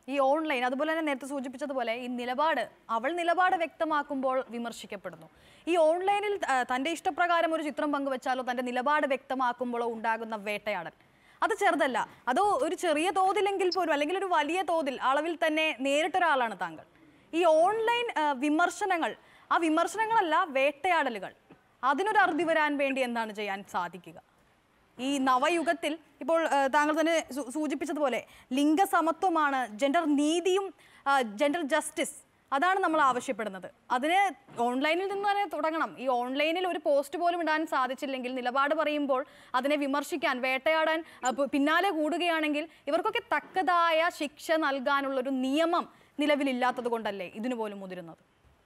ഈ ഓൺലൈൻ അതുപോലെ തന്നെ നേരത്തെ സൂചിപ്പിച്ചതുപോലെ ഈ നിലപാട് അവൾ നിലപാട് വ്യക്തമാക്കുമ്പോൾ വിമർശിക്കപ്പെടുന്നു ഈ ഓൺലൈനിൽ ആ, തന്റെ ഇഷ്ടപ്രകാരം ഒരു ചിത്രം പങ്കുവച്ചാലോ തന്റെ നിലപാട് വ്യക്തമാക്കുമ്പോഴോ ഉണ്ടാകുന്ന വേട്ടയാടൽ അത് ചെറുതല്ല അതോ ഒരു ചെറിയ തോതിലെങ്കിൽ പോലും അല്ലെങ്കിൽ ഒരു വലിയ തോതിൽ അളവിൽ തന്നെ നേരിട്ടൊരാളാണ് താങ്കൾ ഈ ഓൺലൈൻ ആ, വിമർശനങ്ങൾ ആ വിമർശനങ്ങളല്ല വേട്ടയാടലുകൾ അതിനൊരു അറുതി വരാൻ വേണ്ടി എന്താണ് ചെയ്യാൻ സാധിക്കുക ഈ നവയുഗത്തിൽ ഇപ്പോൾ ആ, താങ്കൾ തന്നെ സൂ- സൂചിപ്പിച്ചതുപോലെ ലിംഗസമത്വമാണ് ജെൻഡർ നീതിയും ജെൻഡർ ജസ്റ്റിസ് അതാണ് നമ്മൾ ആവശ്യപ്പെടുന്നത് അതിന് ഓൺലൈനിൽ നിന്ന് തന്നെ തുടങ്ങണം ഈ ഓൺലൈനിൽ ഒരു പോസ്റ്റ് പോലും ഇടാൻ സാധിച്ചില്ലെങ്കിൽ നിലപാട് പറയുമ്പോൾ അതിനെ വിമർശിക്കാൻ വേട്ടയാടാൻ ആ, പ് പിന്നാലെ കൂടുകയാണെങ്കിൽ ഇവർക്കൊക്കെ തക്കതായ ശിക്ഷ നൽകാനുള്ള ഒരു നിയമം നിലവിലില്ലാത്തത് കൊണ്ടല്ലേ ഇതിനു പോലും മുതിരുന്നത്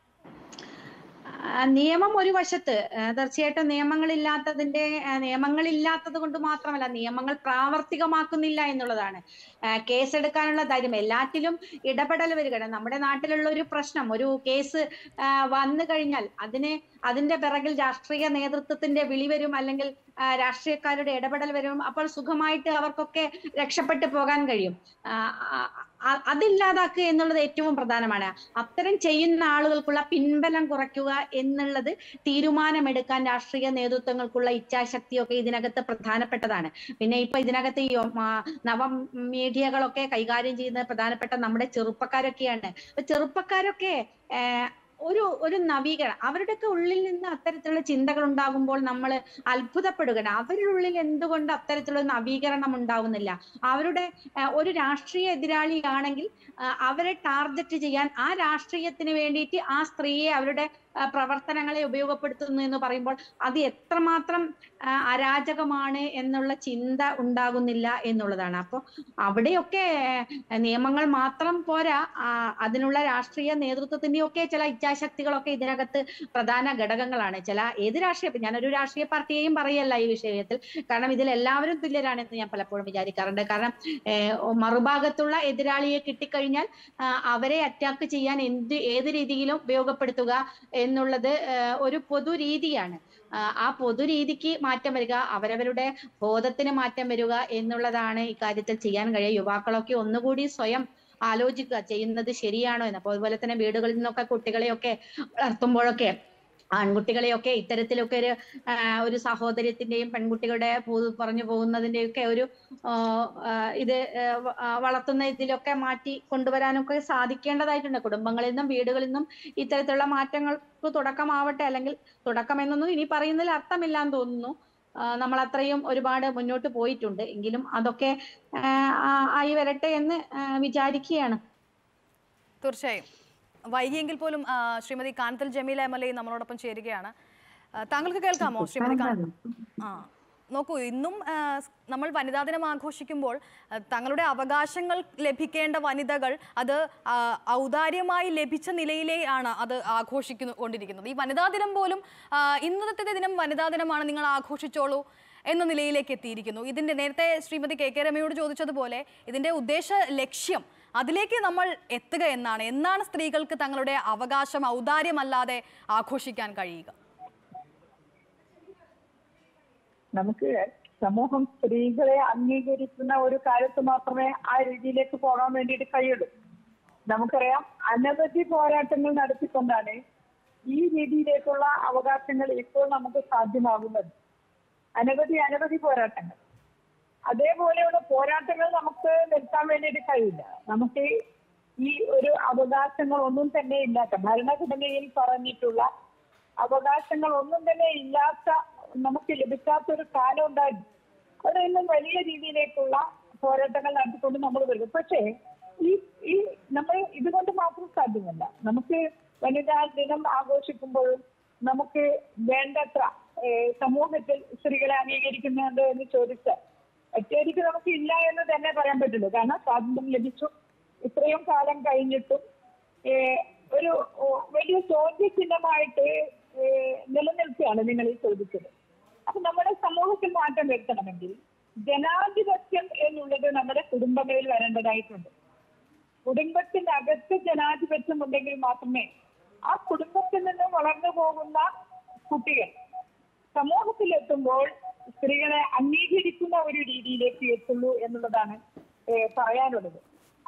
ആ, നിയമം ഒരു വശത്ത് ആ, തീർച്ചയായിട്ടും നിയമങ്ങളില്ലാത്തതിന്റെ ആ, നിയമങ്ങളില്ലാത്തത് കൊണ്ട് മാത്രമല്ല നിയമങ്ങൾ പ്രാവർത്തികമാക്കുന്നില്ല എന്നുള്ളതാണ് ആ, കേസെടുക്കാനുള്ള ധൈര്യം എല്ലാറ്റിലും ഇടപെടൽ വരികയാണ് നമ്മുടെ നാട്ടിലുള്ള ഒരു പ്രശ്നം ഒരു കേസ് ആ, വന്നു കഴിഞ്ഞാൽ അതിന് അതിന്റെ പിറകിൽ രാഷ്ട്രീയ നേതൃത്വത്തിന്റെ വിളി വരും അല്ലെങ്കിൽ ആ, രാഷ്ട്രീയക്കാരുടെ ഇടപെടൽ വരും അപ്പോൾ സുഖമായിട്ട് അവർക്കൊക്കെ രക്ഷപ്പെട്ടു പോകാൻ കഴിയും ആ, ആ, ആ, അതില്ലാതാക്കുക എന്നുള്ളത് ഏറ്റവും പ്രധാനമാണ് അത്തരം ചെയ്യുന്ന ആളുകൾക്കുള്ള പിൻബലം കുറയ്ക്കുക എന്നുള്ളത് തീരുമാനമെടുക്കാൻ രാഷ്ട്രീയ നേതൃത്വങ്ങൾക്കുള്ള ഇച്ഛാശക്തിയൊക്കെ ഇതിനകത്ത് പ്രധാനപ്പെട്ടതാണ് പിന്നെ ഇപ്പൊ ഇതിനകത്ത് ഈ ആ, നവ മീഡിയകളൊക്കെ കൈകാര്യം ചെയ്യുന്ന പ്രധാനപ്പെട്ട നമ്മുടെ ചെറുപ്പക്കാരൊക്കെയാണ് അപ്പൊ ചെറുപ്പക്കാരൊക്കെ ഏർ, ഒരു ഒരു നവീകരണം അവരുടെയൊക്കെ ഉള്ളിൽ നിന്ന് അത്തരത്തിലുള്ള ചിന്തകൾ ഉണ്ടാകുമ്പോൾ നമ്മൾ അത്ഭുതപ്പെടുകയാണ് അവരുടെ ഉള്ളിൽ എന്തുകൊണ്ട് അത്തരത്തിലുള്ള നവീകരണം ഉണ്ടാവുന്നില്ല അവരുടെ ആ, ഒരു രാഷ്ട്രീയ എതിരാളിയാണെങ്കിൽ ആ, അവരെ ടാർഗറ്റ് ചെയ്യാൻ ആ രാഷ്ട്രീയത്തിന് വേണ്ടിയിട്ട് ആ സ്ത്രീയെ അവരുടെ ആ, പ്രവർത്തനങ്ങളെ ഉപയോഗപ്പെടുത്തുന്നു എന്ന് പറയുമ്പോൾ അത് എത്രമാത്രം ആ, അരാജകമാണ് എന്നുള്ള ചിന്ത ഉണ്ടാകുന്നില്ല എന്നുള്ളതാണ് അപ്പോൾ അവിടെയൊക്കെ ആ, നിയമങ്ങൾ മാത്രം പോരാ ആ, അതിനുള്ള രാഷ്ട്രീയ നേതൃത്വത്തിന്റെയൊക്കെ ചില ഇച്ഛാശക്തികളൊക്കെ ഇതിനകത്ത് പ്രധാന ഘടകങ്ങളാണ് ചില ഏത് രാഷ്ട്രീയ ഞാനൊരു രാഷ്ട്രീയ പാർട്ടിയെയും പറയല്ല ഈ വിഷയത്തിൽ കാരണം ഇതിൽ എല്ലാവരും തുല്യരാണെന്ന് ഞാൻ പലപ്പോഴും വിചാരിക്കാറുണ്ട് കാരണം ഏഹ്, മറുഭാഗത്തുള്ള എതിരാളിയെ കിട്ടിക്കഴിഞ്ഞാൽ ആ, അവരെ അറ്റാക്ക് ചെയ്യാൻ എന്ത് ഏത് രീതിയിലും ഉപയോഗപ്പെടുത്തുക എന്നുള്ളത് ഏഹ്, ഒരു പൊതു രീതിയാണ് ആ, ആ പൊതു രീതിക്ക് മാറ്റം വരിക അവരവരുടെ ബോധത്തിന് മാറ്റം വരിക എന്നുള്ളതാണ് ഇക്കാര്യത്തിൽ ചെയ്യാൻ കഴിയുക യുവാക്കളൊക്കെ ഒന്നുകൂടി സ്വയം ആലോചിക്കുക ചെയ്യുന്നത് ശരിയാണോ എന്ന് അപ്പൊ അതുപോലെ തന്നെ വീടുകളിൽ നിന്നൊക്കെ കുട്ടികളെയൊക്കെ വളർത്തുമ്പോഴൊക്കെ ആൺകുട്ടികളെയൊക്കെ ഇത്തരത്തിലൊക്കെ ഒരു ആ, ഒരു സഹോദര്യത്തിന്റെയും പെൺകുട്ടികളുടെ പൂ- പറഞ്ഞു പോകുന്നതിന്റെയൊക്കെ ഒരു ആ, ആ, ഇത് ആ, വ- ആ, വളർത്തുന്ന ഇതിലൊക്കെ മാറ്റി കൊണ്ടുവരാനൊക്കെ സാധിക്കേണ്ടതായിട്ടുണ്ട് കുടുംബങ്ങളിൽ നിന്നും വീടുകളിൽ നിന്നും ഇത്തരത്തിലുള്ള മാറ്റങ്ങൾക്ക് തുടക്കമാവട്ടെ അല്ലെങ്കിൽ തുടക്കം എന്നൊന്നും ഇനി പറയുന്നതിൽ അർത്ഥമില്ലാന്ന് തോന്നുന്നു ആ, നമ്മൾ അത്രയും ഒരുപാട് മുന്നോട്ട് പോയിട്ടുണ്ട് എങ്കിലും അതൊക്കെ ആ, ആ, ആയി വരട്ടെ എന്ന് ആ, വിചാരിക്കുകയാണ് തീർച്ചയായും വൈകിയെങ്കിൽ പോലും ആ, Srimathi Kanathil Jameela M L A നമ്മളോടൊപ്പം ചേരുകയാണ് ആ, താങ്കൾക്ക് കേൾക്കാമോ ശ്രീമതി കാന ആ നോക്കൂ ഇന്നും ആ, സ് നമ്മൾ വനിതാ ദിനം ആഘോഷിക്കുമ്പോൾ ആ, തങ്ങളുടെ അവകാശങ്ങൾ ലഭിക്കേണ്ട വനിതകൾ അത് ആ, ഔദാര്യമായി ലഭിച്ച നിലയിലേ ആണ് അത് ആഘോഷിക്കുന്നു കൊണ്ടിരിക്കുന്നത് ഈ വനിതാ ദിനം പോലും ആ, ഇന്നത്തെ ദിനം വനിതാ ദിനമാണ് നിങ്ങൾ ആഘോഷിച്ചോളൂ എന്ന നിലയിലേക്ക് എത്തിയിരിക്കുന്നു ഇതിന്റെ നേരത്തെ ശ്രീമതി കെ കെ രമയോട് ചോദിച്ചതുപോലെ ഇതിന്റെ ഉദ്ദേശ ലക്ഷ്യം അതിലേക്ക് നമ്മൾ എത്തുക എന്നാണ് എന്നാണ് സ്ത്രീകൾക്ക് തങ്ങളുടെ അവകാശം ഔദാര്യമല്ലാതെ ആഘോഷിക്കാൻ കഴിയുക നമുക്ക് സമൂഹം സ്ത്രീകളെ അംഗീകരിക്കുന്ന ഒരു കാലത്ത് മാത്രമേ ആ രീതിയിലേക്ക് പോകാൻ വേണ്ടിയിട്ട് കഴിയുള്ളൂ നമുക്കറിയാം അനവധി പോരാട്ടങ്ങൾ നടത്തിക്കൊണ്ടാണ് ഈ രീതിയിലേക്കുള്ള അവകാശങ്ങൾ ഇപ്പോൾ നമുക്ക് സാധ്യമാകുന്നത് അനവധി അനവധി പോരാട്ടങ്ങൾ അതേപോലെയുള്ള പോരാട്ടങ്ങൾ നമുക്ക് നിർത്താൻ വേണ്ടിയിട്ട് കഴിയില്ല നമുക്ക് ഈ ഒരു അവകാശങ്ങൾ ഒന്നും തന്നെ ഇല്ലാത്ത ഭരണഘടനയിൽ പറഞ്ഞിട്ടുള്ള അവകാശങ്ങൾ ഒന്നും തന്നെ ഇല്ലാത്ത നമുക്ക് ലഭിക്കാത്ത ഒരു കാലം ഉണ്ടായിരുന്നു അവിടെ നിന്നും വലിയ രീതിയിലേക്കുള്ള പോരാട്ടങ്ങൾ നടത്തിക്കൊണ്ട് നമ്മൾ വരും പക്ഷേ ഈ ഈ നമ്മൾ ഇതുകൊണ്ട് മാത്രം സാധ്യമല്ല നമുക്ക് വനിതാ ദിനം ആഘോഷിക്കുമ്പോഴും നമുക്ക് വേണ്ടത്ര ഏഹ്, സമൂഹത്തിൽ സ്ത്രീകളെ അംഗീകരിക്കുന്നുണ്ട് എന്ന് ചോദിച്ചാൽ ഒറ്റയടിക്ക് നമുക്ക് ഇല്ല എന്ന് തന്നെ പറയാൻ പറ്റുള്ളൂ കാരണം സ്വാതന്ത്ര്യം ലഭിച്ചു ഇത്രയും കാലം കഴിഞ്ഞിട്ടും ഏഹ്, ഒരു ഓ, വലിയ ചോദ്യചിഹ്നമായിട്ട് ഏഹ്, നിലനിൽക്കുകയാണ് നിങ്ങൾ ഈ ചോദിച്ചത് അപ്പൊ നമ്മുടെ സമൂഹത്തിൽ മാറ്റം വരുത്തണമെങ്കിൽ ജനാധിപത്യം എന്നുള്ളത് നമ്മുടെ കുടുംബങ്ങളിൽ വരേണ്ടതായിട്ടുണ്ട് കുടുംബത്തിനകത്ത് ജനാധിപത്യം ഉണ്ടെങ്കിൽ മാത്രമേ ആ കുടുംബത്തിൽ നിന്ന് വളർന്നു പോകുന്ന കുട്ടികൾ സമൂഹത്തിലെത്തുമ്പോൾ സ്ത്രീകളെ അംഗീകരിക്കുന്ന ഒരു രീതിയിലേക്ക് എത്തുള്ളൂ എന്നുള്ളതാണ് ഏഹ് പറയാനുള്ളത്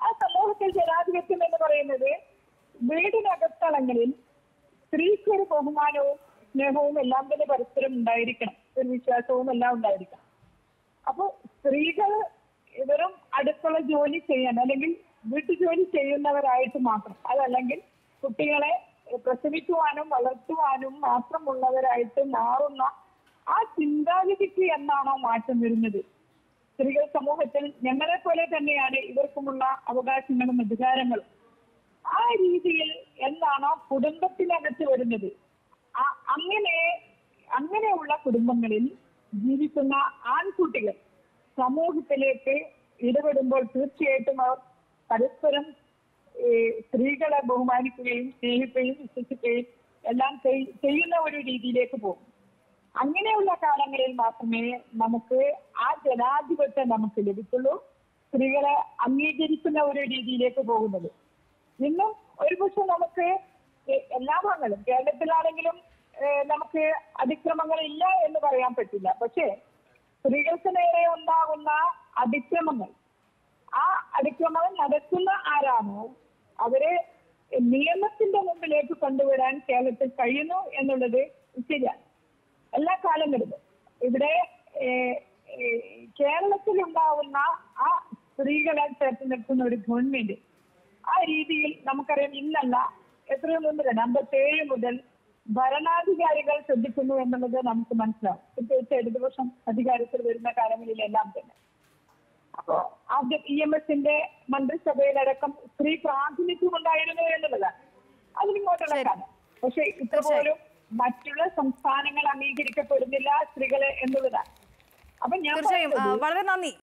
ആ സമൂഹത്തിൽ ജനാധിപത്യം എന്ന് പറയുന്നത് വീടിനകത്തളങ്ങളിൽ സ്ത്രീക്ക് ഒരു ബഹുമാനവും സ്നേഹവും എല്ലാം തന്നെ പരസ്പരം ഉണ്ടായിരിക്കണം ഒരു വിശ്വാസവും എല്ലാം ഉണ്ടായിരിക്കണം അപ്പൊ സ്ത്രീകൾ വെറും അടുക്കള ജോലി ചെയ്യാൻ അല്ലെങ്കിൽ വീട്ടുജോലി ചെയ്യുന്നവരായിട്ട് മാത്രം അതല്ലെങ്കിൽ കുട്ടികളെ പ്രസവിക്കുവാനും വളർത്തുവാനും മാത്രമുള്ളവരായിട്ട് മാറുന്ന ആ ചിന്താഗതിക്ക് എന്നാണോ മാറ്റം വരുന്നത് സ്ത്രീകൾ സമൂഹത്തിൽ ഞങ്ങളെ പോലെ തന്നെയാണ് ഇവർക്കുമുള്ള അവകാശങ്ങളും അധികാരങ്ങളും ആ രീതിയിൽ എന്നാണോ കുടുംബത്തിനകത്ത് വരുന്നത് ആ- അങ്ങനെ അങ്ങനെയുള്ള കുടുംബങ്ങളിൽ ജീവിക്കുന്ന ആൺകുട്ടികൾ സമൂഹത്തിലേക്ക് ഇടപെടുമ്പോൾ തീർച്ചയായിട്ടും അവർ പരസ്പരം ഈ, സ്ത്രീകളെ ബഹുമാനിക്കുകയും സ്നേഹിക്കുകയും വിശ്വസിക്കുകയും എല്ലാം ചെയ്- ചെയ്യുന്ന ഒരു രീതിയിലേക്ക് പോകും അങ്ങനെയുള്ള കാലങ്ങളിൽ മാത്രമേ നമുക്ക് ആ ജനാധിപത്യം നമുക്ക് ലഭിക്കുള്ളൂ സ്ത്രീകളെ അംഗീകരിക്കുന്ന ഒരു രീതിയിലേക്ക് പോകുന്നത് ഇന്നും ഒരുപക്ഷെ നമുക്ക് എ- എല്ലാ ഭാഗങ്ങളും കേരളത്തിലാണെങ്കിലും ഏഹ്, നമുക്ക് അതിക്രമങ്ങൾ ഇല്ല എന്ന് പറയാൻ പറ്റില്ല പക്ഷേ സ്ത്രീകൾക്ക് നേരെ ഉണ്ടാകുന്ന അതിക്രമങ്ങൾ ആ അതിക്രമങ്ങൾ നടക്കുന്ന ആരാണോ അവരെ നിയമത്തിന്റെ മുമ്പിലേക്ക് കൊണ്ടുവരാൻ കേരളത്തിൽ കഴിയുന്നു എന്നുള്ളത് ശരിയാണ് എല്ലാ കാലങ്ങളിലും ഇവിടെ ഏഹ്, ഏഹ്, കേരളത്തിൽ ഉണ്ടാവുന്ന ആ സ്ത്രീകളെ ചേർത്ത് നിർത്തുന്ന ഒരു ഗവൺമെന്റ് ആ രീതിയിൽ നമുക്കറിയാം ഇന്നല്ല എത്രയോ മുമ്പ് തന്നെ അമ്പത്തേഴ് മുതൽ ഭരണാധികാരികൾ ശ്രദ്ധിക്കുന്നു എന്നുള്ളത് നമുക്ക് മനസ്സിലാവും പ്രത്യേകിച്ച് ഇടതുപക്ഷം അധികാരത്തിൽ വരുന്ന കാലങ്ങളിലെല്ലാം തന്നെ അപ്പോ ആദ്യം ഇ എം എസിന്റെ മന്ത്രിസഭയിലടക്കം സ്ത്രീ പ്രാതിനിധ്യം ഉണ്ടായിരുന്നു എന്നുള്ളതാണ് അതിനിങ്ങോട്ടുള്ള കാലം പക്ഷെ ഇത്രപോലും മറ്റുള്ള സംസ്ഥാനങ്ങൾ അംഗീകരിക്കപ്പെടുന്നില്ല സ്ത്രീകളെ എന്നുള്ളതാണ് അപ്പൊ ഞാൻ തീർച്ചയായും ആ, പറയുന്നത് വളരെ നന്ദി